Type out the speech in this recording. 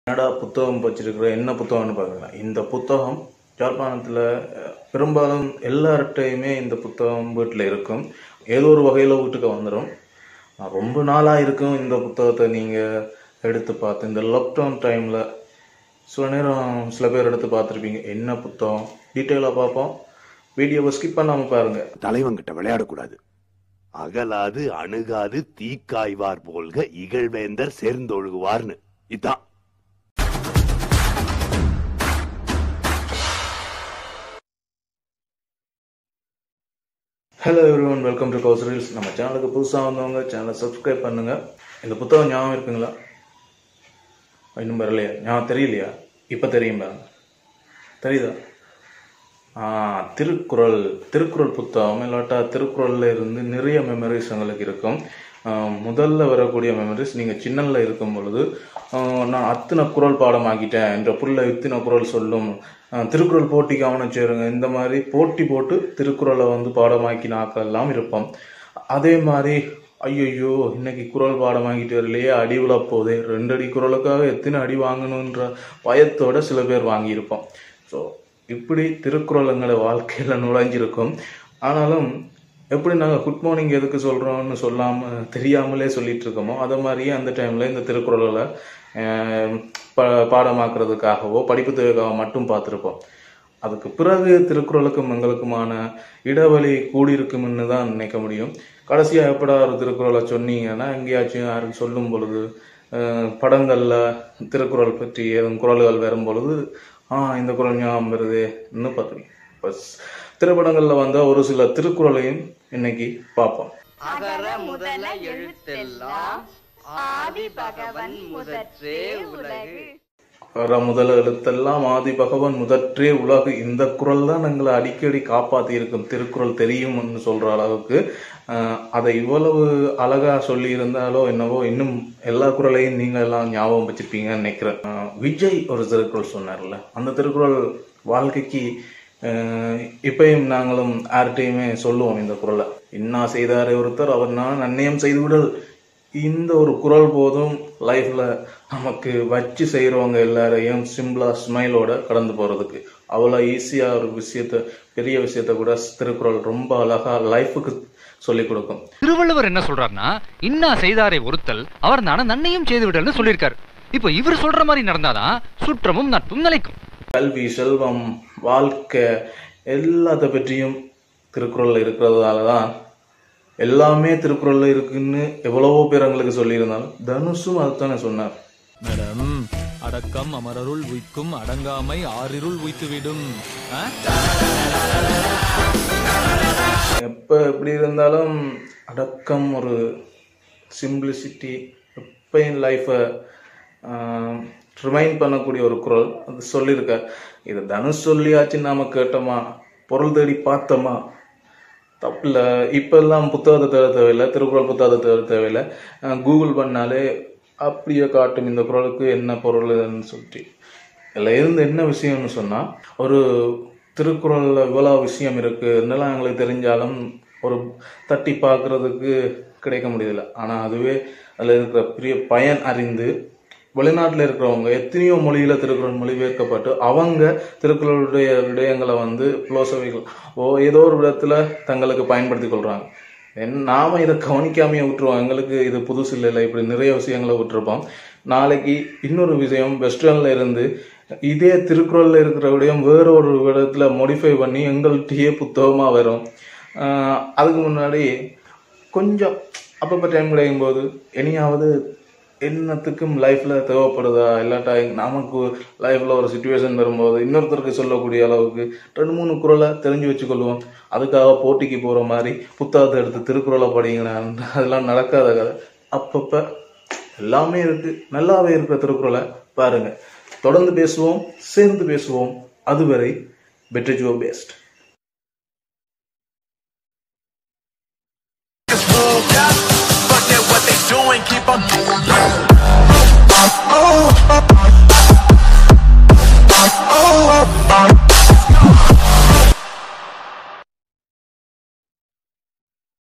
என்னடா புத்தகம் வச்சிருக்கிற என்ன புத்தகம்னு பார்க்கலாம் இந்த புத்தகம் யாழ்ப்பாணத்தில் பெரும்பாலும் எல்லார்கிட்டையுமே இந்த புத்தகம் வீட்டில் இருக்கும் ஏதோ ஒரு வகையில் வீட்டுக்கு வந்துடும் ரொம்ப நாளாக இருக்கும் இந்த புத்தகத்தை நீங்கள் எடுத்து பார்த்து இந்த லாக்டவுன் டைமில் சில நேரம் சில பேர் எடுத்து பார்த்துருப்பீங்க என்ன புத்தகம் டீட்டெயிலாக பார்ப்போம் வீடியோவை ஸ்கிப் பண்ணாமல் பாருங்கள் தலைவன்கிட்ட விளையாடக்கூடாது அகலாது அணுகாது தீக்காய்வார் போல்க இகழ்வேந்தர் சேர்ந்தொழுகுவார்னு இதான் hello everyone welcome to கௌஸ் ரீல்ஸ் நம்ம சேனலுக்கு புதுசாக வந்தவங்க சேனலை சப்ஸ்கிரைப் பண்ணுங்கள் இந்த புத்தகம் ஞாபகம் இருக்குங்களா இன்னும் வரலையா ஞாபகம் தெரியலையா இப்போ தெரியும் பாருங்க தெரியுதா ஆ, திருக்குறள் திருக்குறள் புத்தகம் இல்லாட்டா திருக்குறள்ல இருந்து நிறைய மெமரிஸ் எங்களுக்கு இருக்கும் ஆ, முதல்ல வரக்கூடிய மெமரிஸ் நீங்கள் சின்னல்ல இருக்கும் பொழுது ஆ, நான் அத்தனை குறள் பாடம் ஆக்கிட்டேன் என்ற புள்ள இத்தனை குறள் சொல்லும் ஆ, திருக்குறள் போட்டிக்கு கவனம் சேருங்க இந்த மாதிரி போட்டி போட்டு திருக்குறளை வந்து பாடமாக்கின ஆக்கள் எல்லாம் இருப்போம் அதே மாதிரி ஐயையோ இன்னைக்கு குறள் பாடம் வாங்கிட்டு வரலையே அடி விழ போதே ரெண்டு அடி குறளுக்காக எத்தனை அடி வாங்கணுன்ற பயத்தோட சில பேர் வாங்கியிருப்போம் ஸோ இப்படி திருக்குறள் எங்களை வாழ்க்கையில் நுழைஞ்சிருக்கும் ஆனாலும் எப்படி நாங்கள் குட் மார்னிங் எதுக்கு சொல்கிறோம்னு சொல்லாமல் தெரியாமலே சொல்லிட்டு இருக்கோமோ அதை மாதிரியே அந்த டைமில் இந்த திருக்குறளில் ப பாடமாக்குறதுக்காகவோ படிப்பு தேவைக்காக மட்டும் பார்த்துருப்போம் அதுக்கு பிறகு திருக்குறளுக்கும் எங்களுக்குமான இடைவெளி கூடியிருக்கும்னு தான் நினைக்க முடியும் கடைசியாக எப்படா ஒரு திருக்குறளை சொன்னீங்கன்னா எங்கேயாச்சும் யாரும் சொல்லும் பொழுது அஹ், படங்கள்ல திருக்குறள் பற்றி ஏதும் குறள்கள் வரும் பொழுது ஆ இந்த குறள் ஞாபகம் வருது இன்னும் பார்த்துருங்க பஸ் திரைப்படங்களில் வந்த ஒரு சில திருக்குறளையும் இன்னைக்கு பார்ப்போம் அகர முதல எழுத்தெல்லாம் ஆதி பகவன் முதற்றே உலகு வர முதல் எழுத்தெல்லாம் ஆதி பகவன் முதற்றே உலகு இந்த குறள் தான் எங்களை அடிக்கடி காப்பாத்தி இருக்கும் திருக்குறள் தெரியும்னு சொல்ற அளவுக்கு ஆஹ், அதை இவ்வளவு அழகா சொல்லி இருந்தாலோ என்னவோ இன்னும் எல்லா குறளையும் நீங்க எல்லாம் ஞாபகம் வச்சிருப்பீங்கன்னு நினைக்கிறேன் ஆஹ், விஜய் ஒரு திருக்குறள் சொன்னார்ல அந்த திருக்குறள் வாழ்க்கைக்கு ஆஹ், இப்பயும் நாங்களும் யார்கிட்டையுமே சொல்லுவோம் இந்த குறளை இன்னா செய்தாரே ஒருத்தர் அவர் நான் நன்னயம் செய்து விடல் இந்த ஒரு குரல் போதும் லைஃப்ல நமக்கு வச்சு செய்கிறவங்க எல்லாரையும் சிம்பிளா ஸ்மைலோட கடந்து போறதுக்கு அவ்வளோ ஈஸியா ஒரு விஷயத்த பெரிய விஷயத்த கூட திருக்குறள் ரொம்ப அழகா லைஃபுக்கு சொல்லி கொடுக்கும் திருவள்ளுவர் என்ன சொல்றாருன்னா இன்னா செய்தாரை ஒருத்தல் அவர் தான நன்னையும் செய்து விடல்னு சொல்லியிருக்காரு இப்போ இவர் சொல்ற மாதிரி நடந்தாதான் சுற்றமும் நட்பும் நிலைக்கும் கல்வி செல்வம் வாழ்க்கை எல்லாத்த பற்றியும் திருக்குறள்ல இருக்கிறதால தான் எல்லாமே திருக்குறள்ல இருக்குன்னு எவ்வளவோ பேர் எங்களுக்கு சொல்லியிருந்தாலும் தனுஷும் அதுதானே சொன்னார் மேடம் அடக்கம் அமரருள் உய்க்கும் அடங்காமை ஆறிருள் உய்த்துவிடும் ஆ? எப்போ எப்படி இருந்தாலும் அடக்கம் ஒரு சிம்பிளிசிட்டி எப்பயும் லைஃப்பை ரிமைண்ட் பண்ணக்கூடிய ஒரு குரல் அது சொல்லியிருக்க இதை தனுஷ் சொல்லியாச்சு நாம கேட்டோமா பொருள் தேடி பார்த்தோமா தப்பில்ல இப்பெல்லாம் புத்தகத்தை தேட தேவையில்லை திருக்குறள் புத்தகத்தை தேட தேவையில்லை அஹ் கூகுள் பண்ணாலே அப்படியே காட்டும் இந்த குறளுக்கு என்ன பொருள்னு சொல்லிட்டு இதில் இருந்து என்ன விஷயம்னு சொன்னால் ஒரு திருக்குறளில் இவ்வளோ விஷயம் இருக்குன்னுலாம் எங்களுக்கு தெரிஞ்சாலும் ஒரு தட்டி பார்க்கறதுக்கு கிடைக்க முடியல ஆனால் அதுவே அதில் இருக்கிற பெரிய பயன் அறிந்து வெளிநாட்டில் இருக்கிறவங்க எத்தனையோ மொழியில திருக்குறள் மொழிபெயர்க்கப்பட்டு அவங்க திருக்குறளுடைய விடயங்களை வந்து புலோசவிகள் ஓ ஏதோ ஒரு விதத்துல தங்களுக்கு பயன்படுத்தி கொள்றாங்க என் நாம இதை கவனிக்காமையே விட்டுருவோம் எங்களுக்கு இது புதுசு இல்லை இல்லை இப்படி நிறைய விஷயங்களை விட்டுருப்போம் நாளைக்கு இன்னொரு விஷயம் வெஸ்டர்ன்ல இருந்து இதே திருக்குறள்ல இருக்கிற விடயம் வேற ஒரு விதத்துல மோடிஃபை பண்ணி எங்கள்கிட்டயே புத்தகமா வரும் ஆஹ் அதுக்கு முன்னாடி கொஞ்சம் அப்பப்போ டைம் கிடைக்கும் போது இனியாவது என்னத்துக்கும் லைஃப்ல தேவைப்படுதா இல்லாட்டா நமக்கு லைஃப்ல ஒரு சுச்சுவேஷன் வரும்போது இன்னொருத்தருக்கு சொல்லக்கூடிய அளவுக்கு ரெண்டு மூணு குறளை தெரிஞ்சு வச்சுக்கொள்வோம் அதுக்காக போட்டிக்கு போற மாதிரி புத்தகத்தை எடுத்து திருக்குறளை படிங்கன்னா அதெல்லாம் நடக்காத கதை அப்பப்ப எல்லாமே இருக்கு நல்லாவே இருக்கிற திருக்குறளை பாருங்க தொடர்ந்து பேசுவோம் சேர்ந்து பேசுவோம் அதுவரை பெட்டர் ஜோ பெஸ்ட்